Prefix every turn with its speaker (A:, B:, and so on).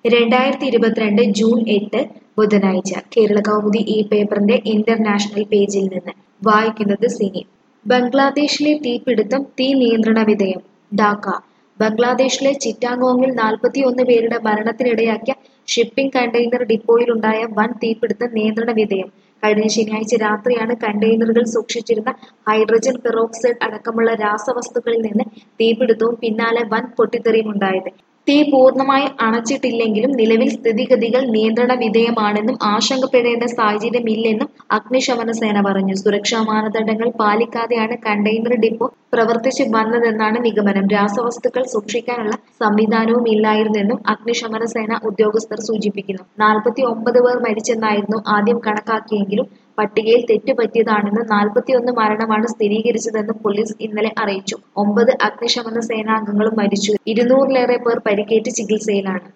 A: രണ്ടായിരത്തി ഇരുപത്തിരണ്ട് ജൂൺ എട്ട് ബുധനാഴ്ച കേരള കൗമുദി ഈ പേപ്പറിന്റെ ഇന്റർനാഷണൽ പേജിൽ നിന്ന് വായിക്കുന്നത് സിനി ബംഗ്ലാദേശിലെ തീപിടുത്തം തീ നിയന്ത്രണ വിധേയം ഢാക്ക ബംഗ്ലാദേശിലെ ചിറ്റാഗോങ്ങിൽ നാൽപ്പത്തിയൊന്ന് പേരുടെ മരണത്തിനിടയാക്കിയ ഷിപ്പിംഗ് കണ്ടെയ്നർ ഡിപ്പോയിലുണ്ടായ വൻ തീപിടുത്തം നിയന്ത്രണ വിധേയം കഴിഞ്ഞ ശനിയാഴ്ച രാത്രിയാണ് കണ്ടെയ്നറുകൾ സൂക്ഷിച്ചിരുന്ന ഹൈഡ്രജൻ പെറോക്സൈഡ് അടക്കമുള്ള രാസവസ്തുക്കളിൽ നിന്ന് തീപിടുത്തവും പിന്നാലെ വൻ പൊട്ടിത്തെറിയും ഉണ്ടായത് തീ പൂർണ്ണമായി അണച്ചിട്ടില്ലെങ്കിലും നിലവിൽ സ്ഥിതിഗതികൾ നിയന്ത്രണ വിധേയമാണെന്നും ആശങ്കപ്പെടേണ്ട സാഹചര്യമില്ലെന്നും അഗ്നിശമന സേന പറഞ്ഞു സുരക്ഷാ മാനദണ്ഡങ്ങൾ പാലിക്കാതെയാണ് കണ്ടെയ്നർ ഡിപ്പോ പ്രവർത്തിച്ചു വന്നതെന്നാണ് നിഗമനം രാസവസ്തുക്കൾ സൂക്ഷിക്കാനുള്ള സംവിധാനവും ഇല്ലായിരുന്നെന്നും അഗ്നിശമന സേന ഉദ്യോഗസ്ഥർ സൂചിപ്പിക്കുന്നു നാൽപ്പത്തി ഒമ്പത് പേർ മരിച്ചെന്നായിരുന്നു ആദ്യം കണക്കാക്കിയെങ്കിലും പട്ടികയിൽ തെറ്റുപറ്റിയതാണെന്നും നാൽപ്പത്തിയൊന്ന് മരണമാണ് സ്ഥിരീകരിച്ചതെന്നും പോലീസ് ഇന്നലെ അറിയിച്ചു ഒമ്പത് അഗ്നിശമന സേനാംഗങ്ങളും മരിച്ചു ഇരുന്നൂറിലേറെ പേർ പരിക്കേറ്റ് ചികിത്സയിലാണ്